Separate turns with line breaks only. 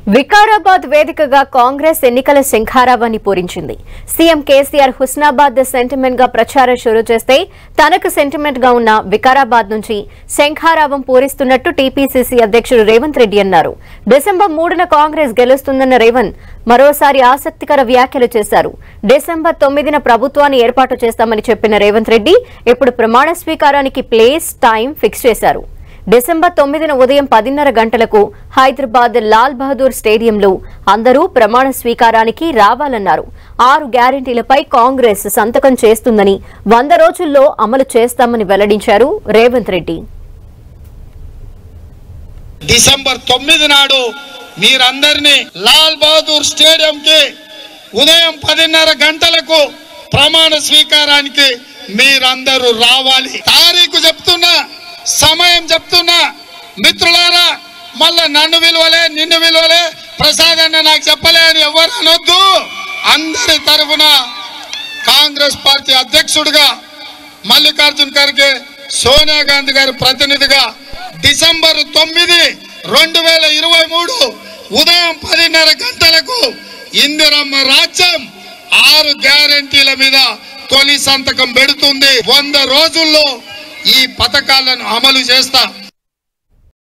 వికారాబాద్ వేదికగా కాంగ్రెస్ ఎన్నికల శంఖారావాన్ని పూరించింది సీఎం కేసీఆర్ హుస్నాబాద్ సెంటిమెంట్ గా ప్రచారం షురూ చేస్తే తనకు సెంటిమెంట్ గా ఉన్న వికారాబాద్ నుంచి శంఖారావం పూరిస్తున్నట్టు టీపీసీసీ అధ్యక్షుడు రేవంత్ రెడ్డి అన్నారు డిసెంబర్ మూడున కాంగ్రెస్ గెలుస్తుందన్న రేవంత్ మరోసారి ఆసక్తికర వ్యాఖ్యలు చేశారు డిసెంబర్ తొమ్మిదిన ప్రభుత్వాన్ని ఏర్పాటు చేస్తామని చెప్పిన రేవంత్ రెడ్డి ఇప్పుడు ప్రమాణ స్వీకారానికి ప్లేస్ టైం ఫిక్స్ చేశారు డిసెంబర్ తొమ్మిదిన ఉదయం పదిన్నర గంటలకు హైదరాబాద్ లాల్ బహదూర్ స్టేడియంలో అందరూ ప్రమాణ స్వీకారానికి రావాలన్నారు ఆరు గ్యారంటీలపై కాంగ్రెస్ సంతకం చేస్తుందని వంద రోజుల్లో అమలు చేస్తామని వెల్లడించారు రేవంత్ రెడ్డి
డిసెంబర్ తొమ్మిది నాడు మీరందరినీ లాల్ బహదూర్ స్టేడియం కి ఉదయం పదిన్నర గంటలకు ప్రమాణ స్వీకారానికి మీరందరూ రావాలి తారీఖు చెప్తున్నా సమయం చెప్తున్నా మిత్రులారా మళ్ళా నన్ను విలువలే నిన్ను విలువలే ప్రసాద్ అన్న నాకు చెప్పలే అని ఎవరు అనొద్దు అందరి తరఫున కాంగ్రెస్ పార్టీ అధ్యక్షుడిగా మల్లికార్జున్ ఖర్గే సోనియా గాంధీ గారి ప్రతినిధిగా డిసెంబర్ తొమ్మిది రెండు వేల ఇరవై మూడు ఉదయం పదిన్నర గంటలకు ఇందిరమ్మ రాజ్యం ఆరు గ్యారంటీల మీద తొలి సంతకం పెడుతుంది వంద రోజుల్లో ఈ పథకాలను అమలు చేస్తా